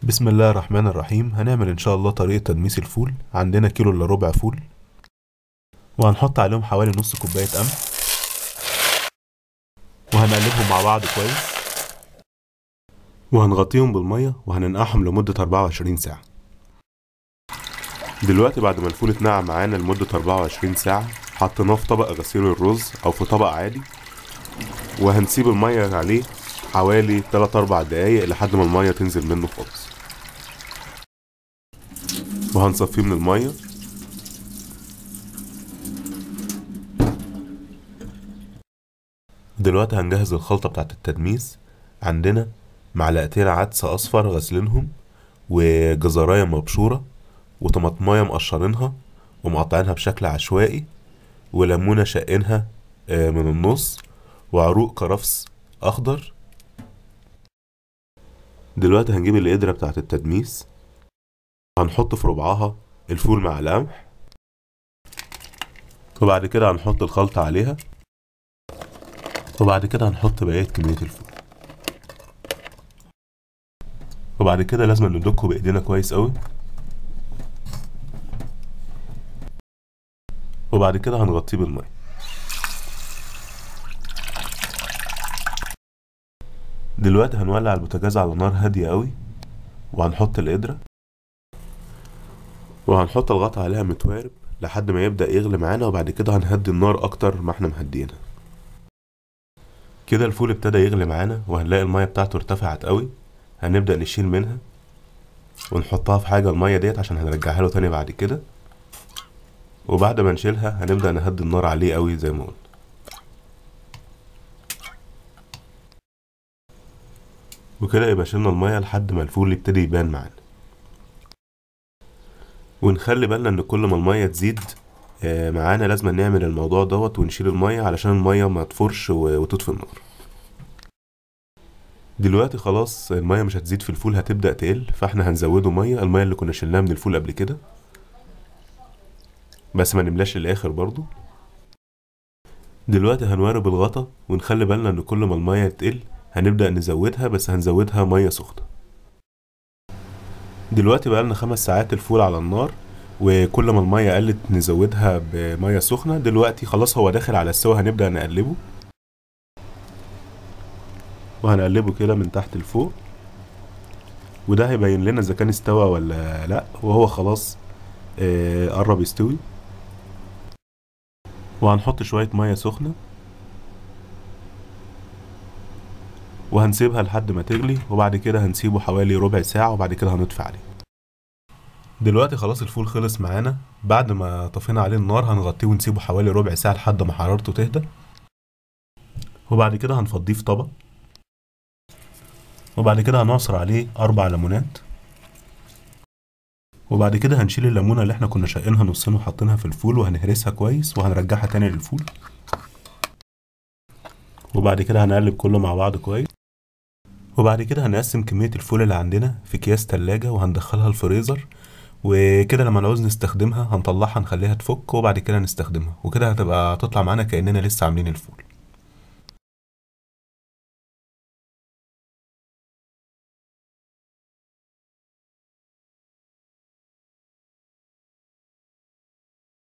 بسم الله الرحمن الرحيم هنعمل ان شاء الله طريقة تدميس الفول عندنا كيلو الا ربع فول وهنحط عليهم حوالي نص كوباية قمح وهنقلبهم مع بعض كويس وهنغطيهم بالمية وهننقعهم لمدة 24 ساعة دلوقتي بعد ما الفول اتنقع معانا لمدة 24 ساعة حطيناه في طبق غسيل الرز أو في طبق عادي وهنسيب المية عليه حوالي 3 4 دقايق لحد ما المية تنزل منه خالص وهنصفيه من المية دلوقتي هنجهز الخلطة بتاعت التدميس عندنا معلقتين عدس أصفر غسلينهم وجزراية مبشورة وطماطماية مقشرينها ومقطعينها بشكل عشوائي وليمونة شقينها آه، من النص وعروق كرفس أخضر دلوقتي هنجيب القدرة بتاعت التدميس هنحط في ربعها الفول مع القمح وبعد كده هنحط الخلطة عليها وبعد كده هنحط بقية كمية الفول وبعد كده لازم ندكه بإيدينا كويس قوي وبعد كده هنغطيه بالمية دلوقتي هنولع البوتاجاز على نار هادية قوي وهنحط القدرة وهنحط الغطا عليها متوارب لحد ما يبدأ يغلي معانا وبعد كده هنهدي النار أكتر ما احنا مهدينها كده الفول ابتدى يغلي معانا وهنلاقي المية بتاعته ارتفعت قوي هنبدأ نشيل منها ونحطها في حاجة المية ديت عشان هنرجعها له تاني بعد كده وبعد ما نشيلها هنبدأ نهدي النار عليه قوي زي ما قلنا وكده يبقى شيلنا المية لحد ما الفول يبتدي يبان معانا ونخلي بالنا ان كل ما المية تزيد آه، معانا لازم نعمل الموضوع دوت ونشيل المية علشان المية ما تفرش و- وتطفي النار دلوقتي خلاص المية مش هتزيد في الفول هتبدأ تقل فاحنا هنزوده مية المية اللي كنا شلناها من الفول قبل كده بس ما نملاش للآخر برضو دلوقتي هنوارب الغطا ونخلي بالنا ان كل ما المية تقل هنبدأ نزودها بس هنزودها مية سخنة دلوقتي بقالنا خمس ساعات الفول على النار وكل ما المية قلت نزودها بمية سخنة دلوقتي خلاص هو داخل على السوا هنبدأ نقلبه وهنقلبه كده من تحت لفوق وده هيبين لنا اذا كان استوى ولا لا وهو خلاص آه، قرب يستوي وهنحط شوية مية سخنة وهنسيبها لحد ما تغلي وبعد كده هنسيبه حوالي ربع ساعة وبعد كده هنطفي عليه دلوقتي خلاص الفول خلص معانا بعد ما طفينا عليه النار هنغطيه ونسيبه حوالي ربع ساعة لحد ما حرارته تهدى وبعد كده هنفضيه في طبق وبعد كده هنعصر عليه أربع ليمونات وبعد كده هنشيل الليمونة اللي احنا كنا شايلينها نصين وحاطينها في الفول وهنهرسها كويس وهنرجعها تاني للفول وبعد كده هنقلب كله مع بعض كويس وبعد كده هنقسم كمية الفول اللي عندنا في أكياس تلاجة وهندخلها الفريزر وكده لما نعوز نستخدمها هنطلعها نخليها تفك وبعد كده نستخدمها وكده هتبقى تطلع معانا كأننا لسه عاملين الفول